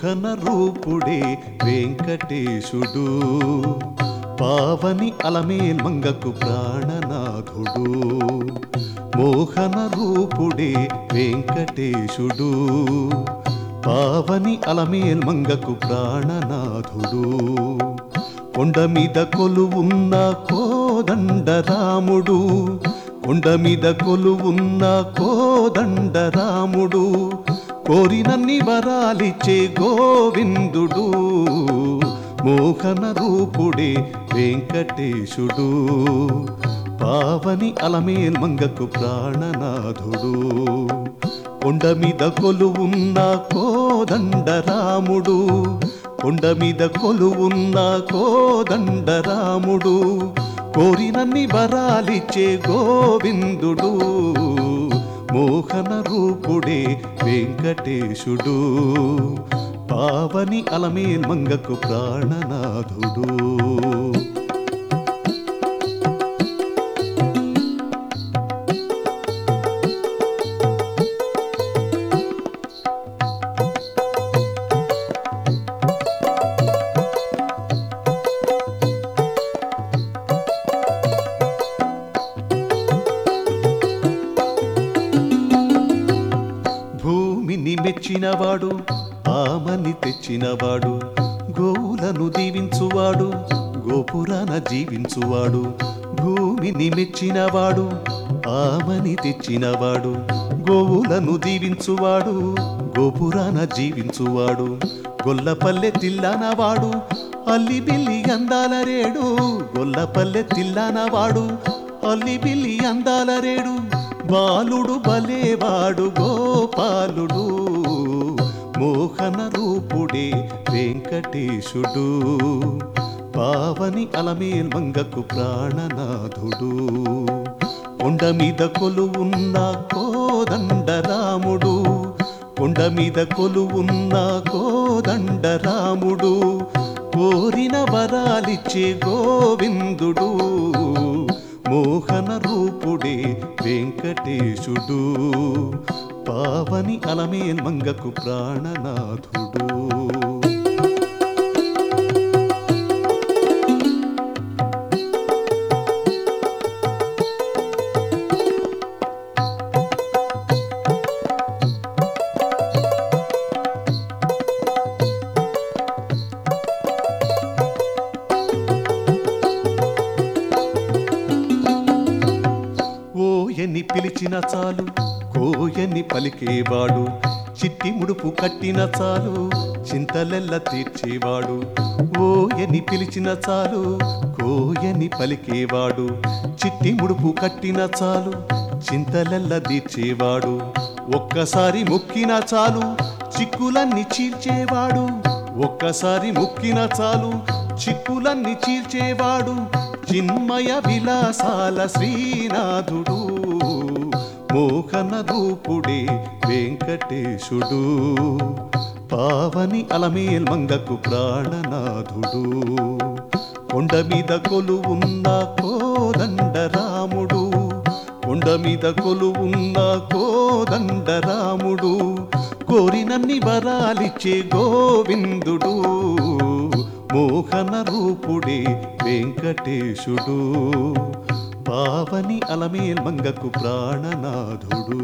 మోహన రూపుడే వెంకటేశుడు పావని అలమేల్ మంగకు ప్రాణనాథుడు మోహన రూపుడే వెంకటేశుడు పావని అలమేల్ మంగకు ప్రాణనాథుడు కొండ మీద కొలువున్న కోదండరాముడు కొండ మీద కొలువున్న కోదండరాముడు కోరినన్ని వరాలిచ్చే గోవిందుడు మోహన రూపుడే వెంకటేశుడు పావని అలమేల్ మంగకు ప్రాణనాథుడు కొండ మీద కొలువున్న కోదండరాముడు కొండ మీద కొలువున్న కోదండరాముడు కోరినన్ని వరాలిచ్చే గోవిందుడు మోహన రూపుడే వెంకటేశుడు పావని అలమేల్ మంగకు ప్రాణనాథుడు భూమిని మెచ్చినవాడు ఆమని తెచ్చినవాడు గోవులను దీవించువాడు గోపురాన జీవించువాడు భూమిని మెచ్చినవాడు ఆమని తెచ్చినవాడు గోవులను దీవించువాడు గోపురాన జీవించువాడు గొల్లపల్లె తిల్లనవాడు అల్లి బిల్లి అందాల రేడు గొల్లపల్లె తిల్లనవాడు అల్లి బిల్లి అందాల రేడు బాలుడు బలేవాడు గోపాలుడు మోహన రూపుడే వెంకటేశుడు పావని అలమేల్ మంగకు ప్రాణనాథుడు కొండ మీద కొలువున్న కోదండరాముడు కొండ మీద కొలువున్న కోదండరాముడు కోరిన వరాలిచ్చే గోవిందుడు మోహన రూపుడే వెంకటేశుడు పావని అలమేల్ మంగకు ప్రాణనాథుడు ఓయని పిలిచిన చాలు కోయని పలికేవాడు చిట్టి ముడుపు కట్టిన చాలు చింతలెల్ల తీర్చేవాడు ఓయని పిలిచిన చాలు కోయని పలికేవాడు చిట్టి ముడుపు కట్టిన చాలు చింతలెల్ల తీర్చేవాడు ఒక్కసారి మొక్కిన చాలు చిక్కులన్నీ చీల్చేవాడు ఒక్కసారి మొక్కిన చాలు చిక్కులన్నీ చీల్చేవాడు చిన్మయ విలాసాల శ్రీనాథుడు మోహన రూపుడే వెంకటేశుడు పావని అలమేల్ మంగకు ప్రాణనాథుడు కొండ మీద కొలువున్న కోదండరాముడు కొండ మీద కొలువున్న కోదండరాముడు కోరినన్ని వరాలిచ్చే గోవిందుడు మోహన రూపుడే వెంకటేశుడు పావని అలమేల్ మంగకు ప్రాణనాథుడు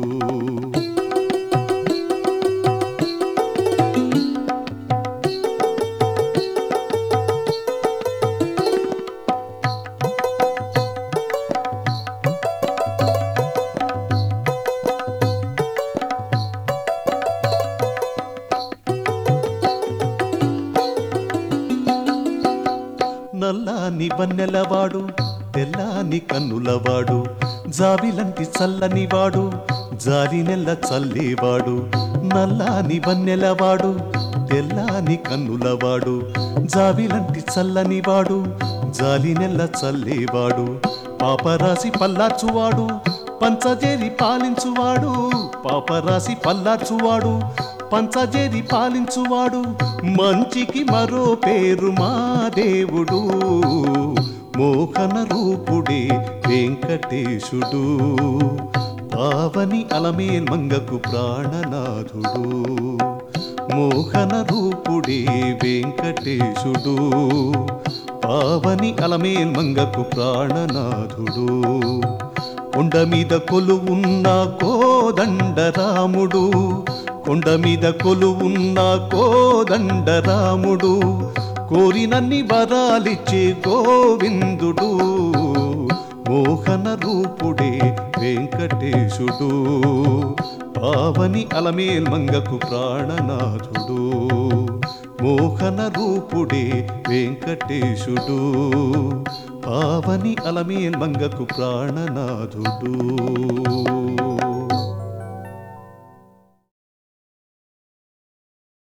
నల్లాని వన్నెలవాడు తెల్లాని కన్నులవాడు జాబిలంటి చల్లని వాడు జాలి నెల్ల చల్లేవాడు నల్లాని వన్నెలవాడు తెల్లాని కన్నులవాడు జాబిలంటి చల్లని వాడు జాలి నెల్ల చల్లేవాడు పాపరాసి పల్లార్చువాడు పంచజేరి పాలించువాడు పాపరాసి పల్లార్చువాడు పంచజేరి పాలించువాడు మంచికి మరో పేరు మా దేవుడు మోహన రూపుడే వెంకటేశుడు పావని అలమేల్ మంగకు ప్రాణనాథుడు మోహన రూపుడే వెంకటేశుడు పావని అలమేల్ మంగకు ప్రాణనాథుడు కొండ మీద కొలువున్న కోదండ రాముడు కొండ మీద కొలువున్న కోదండ రాముడు కోరినన్ని వరాలిచ్చే గోవిందుడు మోహన రూపుడే వెంకటేశుడు పావని అలమేల్ మంగకు ప్రాణనాథుడు మోహన రూపుడే వెంకటేశుడు పావని అలమేల్ మంగకు ప్రాణనాథుడు